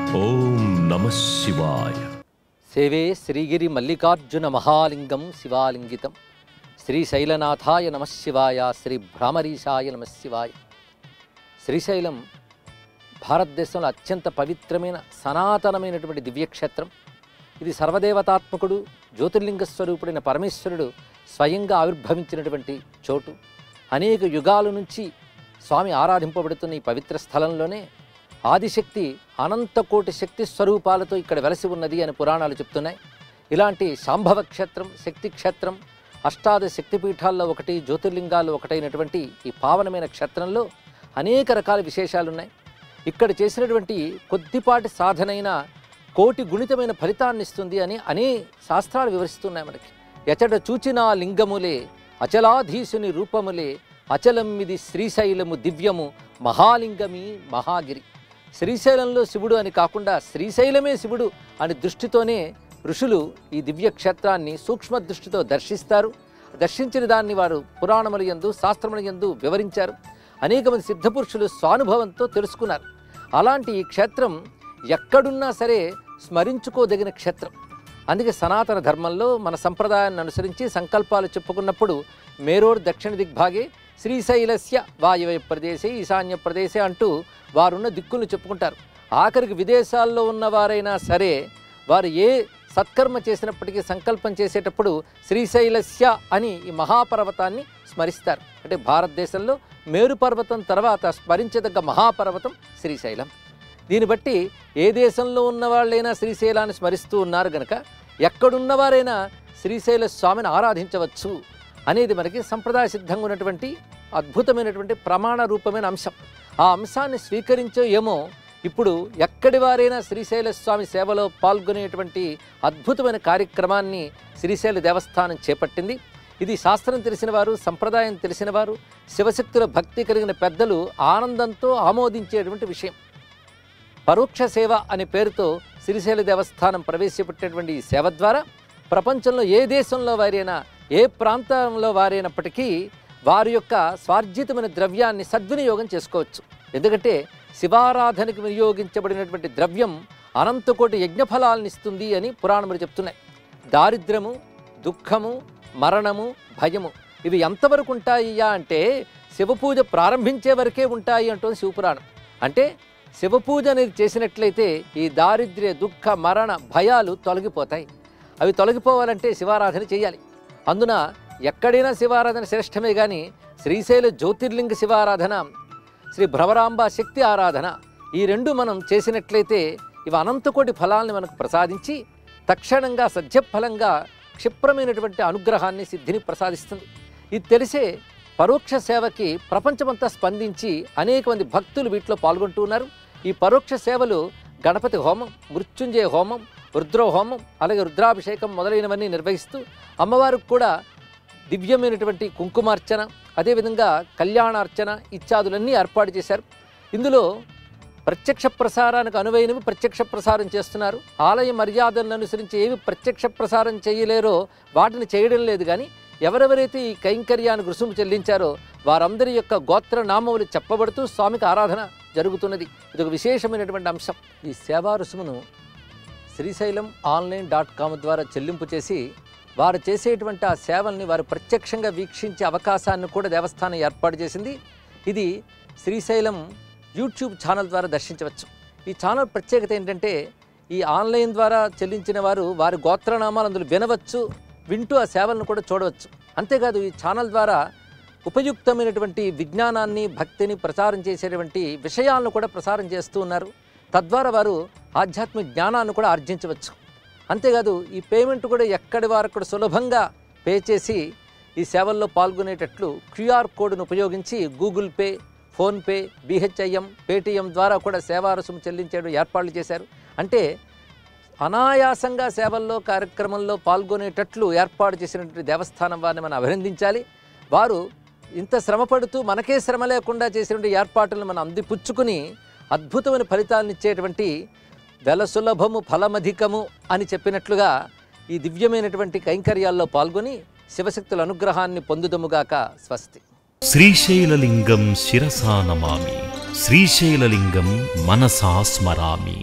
ఓం నమ శివాయ సేవే శ్రీగిరి మల్లికార్జున మహాలింగం శివాలింగితం శ్రీశైలనాథాయ నమ శివాయ శ్రీ భ్రామరీశాయ నమ శివాయ శ్రీశైలం భారతదేశంలో అత్యంత పవిత్రమైన సనాతనమైనటువంటి దివ్యక్షేత్రం ఇది సర్వదేవతాత్మకుడు జ్యోతిర్లింగ స్వరూపుడైన పరమేశ్వరుడు స్వయంగా ఆవిర్భవించినటువంటి చోటు అనేక యుగాల నుంచి స్వామి ఆరాధింపబడుతున్న ఈ పవిత్ర స్థలంలోనే ఆదిశక్తి అనంతకోటి శక్తి స్వరూపాలతో ఇక్కడ వెలసి ఉన్నది అని పురాణాలు చెప్తున్నాయి ఇలాంటి శాంభవ క్షేత్రం శక్తి క్షేత్రం అష్టాదశ శక్తిపీఠాల్లో ఒకటి జ్యోతిర్లింగాల్లో ఒకటైనటువంటి ఈ పావనమైన క్షేత్రంలో అనేక రకాల విశేషాలు ఉన్నాయి ఇక్కడ చేసినటువంటి కొద్దిపాటి సాధనైన కోటి గుణితమైన ఫలితాన్ని ఇస్తుంది అని అనే శాస్త్రాలు వివరిస్తున్నాయి మనకి ఎచట చూచినా లింగములే అచలాధీశుని రూపములే అచలమ్మిది శ్రీశైలము దివ్యము మహాలింగమి మహాగిరి శ్రీశైలంలో శివుడు అని కాకుండా శ్రీశైలమే శివుడు అని దృష్టితోనే ఋషులు ఈ దివ్య క్షేత్రాన్ని సూక్ష్మ దృష్టితో దర్శిస్తారు దర్శించిన దాన్ని వారు పురాణముల యందు శాస్త్రముల యందు వివరించారు అనేక మంది సిద్ధపురుషులు స్వానుభవంతో తెలుసుకున్నారు అలాంటి ఈ క్షేత్రం ఎక్కడున్నా సరే స్మరించుకోదగిన క్షేత్రం అందుకే సనాతన ధర్మంలో మన సంప్రదాయాన్ని అనుసరించి సంకల్పాలు చెప్పుకున్నప్పుడు మేరోర్ దక్షిణ దిగ్భాగే శ్రీశైలస్య వాయువ్య ప్రదేశే ఈశాన్య ప్రదేశే అంటూ వారున్న దిక్కులను చెప్పుకుంటారు ఆఖరికి విదేశాల్లో ఉన్నవారైనా సరే వారు ఏ సత్కర్మ చేసినప్పటికీ సంకల్పం చేసేటప్పుడు శ్రీశైలస్య అని ఈ మహాపర్వతాన్ని స్మరిస్తారు అంటే భారతదేశంలో మేరు పర్వతం తర్వాత స్మరించదగ్గ మహాపర్వతం శ్రీశైలం దీన్ని బట్టి ఏ దేశంలో ఉన్న వాళ్ళైనా శ్రీశైలాన్ని స్మరిస్తూ ఉన్నారు గనక ఎక్కడున్నవారైనా శ్రీశైల స్వామిని ఆరాధించవచ్చు అనేది మనకి సంప్రదాయ సిద్ధంగా ఉన్నటువంటి అద్భుతమైనటువంటి ప్రమాణ రూపమైన అంశం ఆ అంశాన్ని స్వీకరించో ఏమో ఇప్పుడు ఎక్కడి వారైనా శ్రీశైల స్వామి సేవలో పాల్గొనేటువంటి అద్భుతమైన కార్యక్రమాన్ని శ్రీశైల దేవస్థానం చేపట్టింది ఇది శాస్త్రం తెలిసిన వారు సంప్రదాయం తెలిసిన వారు శివశక్తుల భక్తి కలిగిన పెద్దలు ఆనందంతో ఆమోదించేటువంటి విషయం పరోక్ష సేవ అనే పేరుతో శ్రీశైల దేవస్థానం ప్రవేశపెట్టినటువంటి ఈ సేవ ద్వారా ప్రపంచంలో ఏ దేశంలో వారైనా ఏ ప్రాంతంలో వారైనప్పటికీ వారి యొక్క స్వార్జితమైన ద్రవ్యాన్ని సద్వినియోగం చేసుకోవచ్చు ఎందుకంటే శివారాధనకు వినియోగించబడినటువంటి ద్రవ్యం అనంతకోటి యజ్ఞఫలాలను ఇస్తుంది అని పురాణములు చెప్తున్నాయి దారిద్ర్యము దుఃఖము మరణము భయము ఇవి ఎంతవరకు ఉంటాయ్యా అంటే శివపూజ ప్రారంభించే వరకే ఉంటాయి అంటుంది శివపురాణం అంటే శివపూజ అనేది చేసినట్లయితే ఈ దారిద్ర్య దుఃఖ మరణ భయాలు తొలగిపోతాయి అవి తొలగిపోవాలంటే శివారాధన చేయాలి అందున ఎక్కడైనా శివారాధన శ్రేష్టమే కానీ శ్రీశైల జ్యోతిర్లింగ శివారాధన శ్రీ భ్రవరాంబ శక్తి ఆరాధన ఈ రెండు మనం చేసినట్లయితే ఇవి అనంతకోటి ఫలాల్ని మనకు ప్రసాదించి తక్షణంగా సత్యఫలంగా క్షిప్రమైనటువంటి అనుగ్రహాన్ని సిద్ధిని ప్రసాదిస్తుంది ఇది తెలిసే పరోక్ష సేవకి ప్రపంచమంతా స్పందించి అనేక మంది భక్తులు వీటిలో పాల్గొంటూ ఉన్నారు ఈ పరోక్ష సేవలు గణపతి హోమం మృత్యుంజయ హోమం రుద్ర హోమం అలాగే రుద్రాభిషేకం మొదలైనవన్నీ నిర్వహిస్తూ అమ్మవారికి కూడా దివ్యమైనటువంటి కుంకుమార్చన అదేవిధంగా కళ్యాణార్చన ఇత్యాదులన్నీ ఏర్పాటు చేశారు ఇందులో ప్రత్యక్ష ప్రసారానికి అనువైనవి ప్రత్యక్ష ప్రసారం చేస్తున్నారు ఆలయ మర్యాదలను అనుసరించి ఏవి ప్రత్యక్ష ప్రసారం చేయలేరో వాటిని చేయడం లేదు కానీ ఎవరెవరైతే ఈ కైంకర్యానికి రుసుము చెల్లించారో వారందరి యొక్క గోత్ర నామములు చెప్పబడుతూ స్వామికి ఆరాధన జరుగుతున్నది ఇది ఒక విశేషమైనటువంటి అంశం ఈ సేవా రుసుమును శ్రీశైలం ఆన్లైన్ డాట్ కామ్ ద్వారా చెల్లింపు చేసి వారు చేసేటువంటి ఆ సేవల్ని వారు ప్రత్యక్షంగా వీక్షించే అవకాశాన్ని కూడా దేవస్థానం ఏర్పాటు చేసింది ఇది శ్రీశైలం యూట్యూబ్ ఛానల్ ద్వారా దర్శించవచ్చు ఈ ఛానల్ ప్రత్యేకత ఏంటంటే ఈ ఆన్లైన్ ద్వారా చెల్లించిన వారు వారి గోత్రనామాలు అందులో వినవచ్చు వింటూ ఆ సేవలను కూడా చూడవచ్చు అంతేకాదు ఈ ఛానల్ ద్వారా ఉపయుక్తమైనటువంటి విజ్ఞానాన్ని భక్తిని ప్రచారం చేసేటువంటి విషయాలను కూడా ప్రసారం చేస్తూ ఉన్నారు తద్వారా వారు ఆధ్యాత్మిక జ్ఞానాన్ని కూడా ఆర్జించవచ్చు అంతేకాదు ఈ పేమెంట్ కూడా ఎక్కడి వారు అక్కడ సులభంగా పే చేసి ఈ సేవల్లో పాల్గొనేటట్లు క్యూఆర్ కోడ్ను ఉపయోగించి Google Pay PhonePe BHIM Paytm ద్వారా కూడా సేవా రుసుము చెల్లించేయడం ఏర్పాట్లు చేశారు అంటే అనాయాసంగా సేవల్లో కార్యక్రమంలో పాల్గొనేటట్లు ఏర్పాటు చేసినటువంటి దేవస్థానం వారిని మనం అభినందించాలి వారు ఇంత శ్రమపడుతూ మనకే శ్రమ లేకుండా చేసినటువంటి ఏర్పాట్లను మనం అందిపుచ్చుకుని అద్భుతమైన ఫలితాలను ఇచ్చేటువంటి వెల సులభము ఫలమధికము అని చెప్పినట్లుగా ఈ దివ్యమైనటువంటి కైంకర్యాల్లో పాల్గొని శివశక్తుల అనుగ్రహాన్ని పొందుదముగాక స్వస్తి శ్రీశైలలింగం శిరసా నమామి శ్రీశైలలింగం మనసా స్మరామి